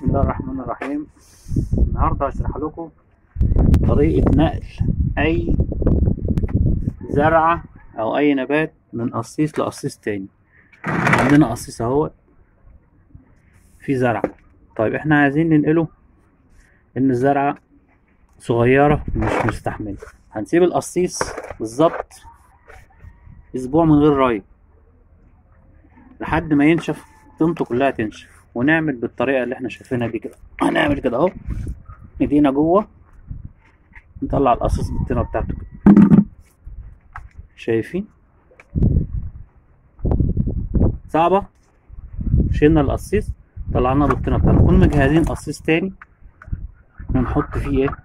بسم الله الرحمن الرحيم النهاردة هشرح لكم طريقة نقل أي زرعة أو أي نبات من قصيص لقصيص تاني عندنا قصيص اهوت في زرع طيب احنا عايزين ننقله إن الزرعة صغيرة مش مستحملة هنسيب القصيص بالظبط أسبوع من غير ري لحد ما ينشف طينته كلها تنشف ونعمل بالطريقة اللي احنا شايفينها دي كده هنعمل كده اهو ايدينا جوه نطلع القصيص بالطينة بتاعته كده شايفين صعبة شيلنا القصيص طلعنا بالطينة بتاعته نكون مجهزين قصيص تاني ونحط فيه ايه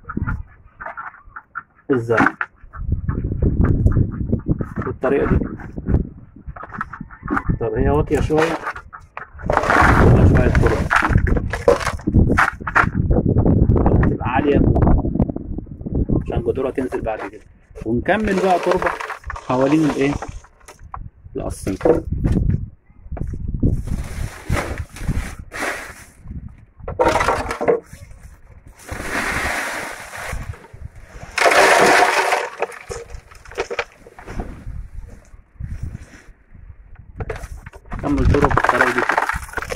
الزرع بالطريقة دي طب هي واطية شوية ولا شوية تربة تبقى عالية عشان جذورها تنزل بعد كده ونكمل بقى تربة حوالين الايه القصيص كمل تربة بالطريقة دي كده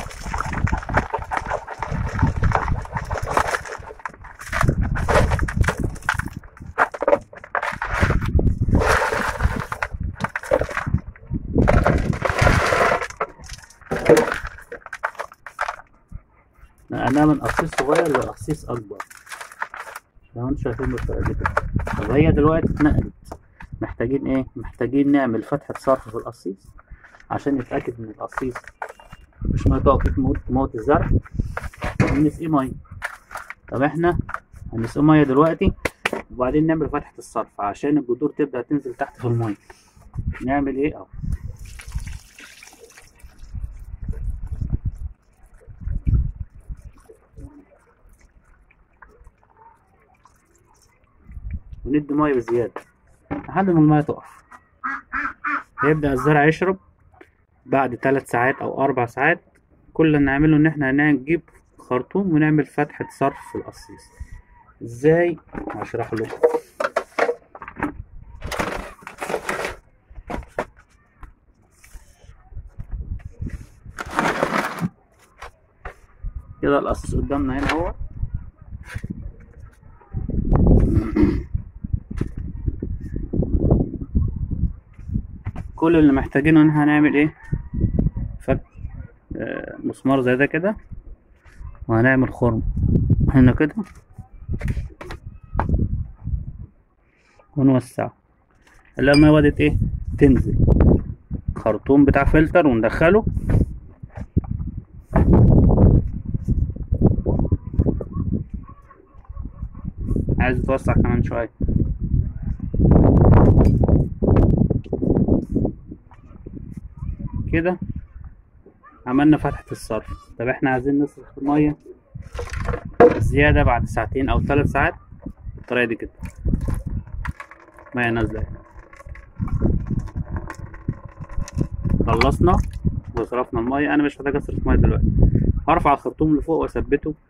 نقلناها من قصيص صغير لقصيص أكبر زي ما انتم شايفين بالطريقة دي كده طب هي دلوقتي اتنقلت محتاجين ايه؟ محتاجين نعمل فتحة صرف في القصيص عشان نتأكد إن القصيص مش مية تقف فيه تموت تموت الزرع ونسقيه مية طب احنا هنسقيه مية دلوقتي وبعدين نعمل فتحة الصرف عشان الجذور تبدأ تنزل تحت في المية نعمل ايه اهو وندي مية بزيادة لحد ما المية تقف هيبدأ الزرع يشرب بعد ثلاث ساعات أو أربع ساعات كل اللي نعمله إن احنا هنجيب خرطوم ونعمل فتحة صرف في القصيص ازاي هشرح لكم كده القصيص قدامنا هنا اهو كل اللي محتاجينه ان احنا هنعمل ايه فك آه، مسمار زي ده كده وهنعمل خرم هنا كده ونوسعه اللي المية بدأت ايه تنزل خرطوم بتاع فلتر وندخله عايز توسع كمان شوية كده عملنا فتحة الصرف طب احنا عايزين نصرف المية زيادة بعد ساعتين أو ثلاث ساعات بالطريقة دي كده مية نازلة خلصنا وصرفنا المية أنا مش محتاج أصرف مية دلوقتي هرفع الخرطوم لفوق وأثبته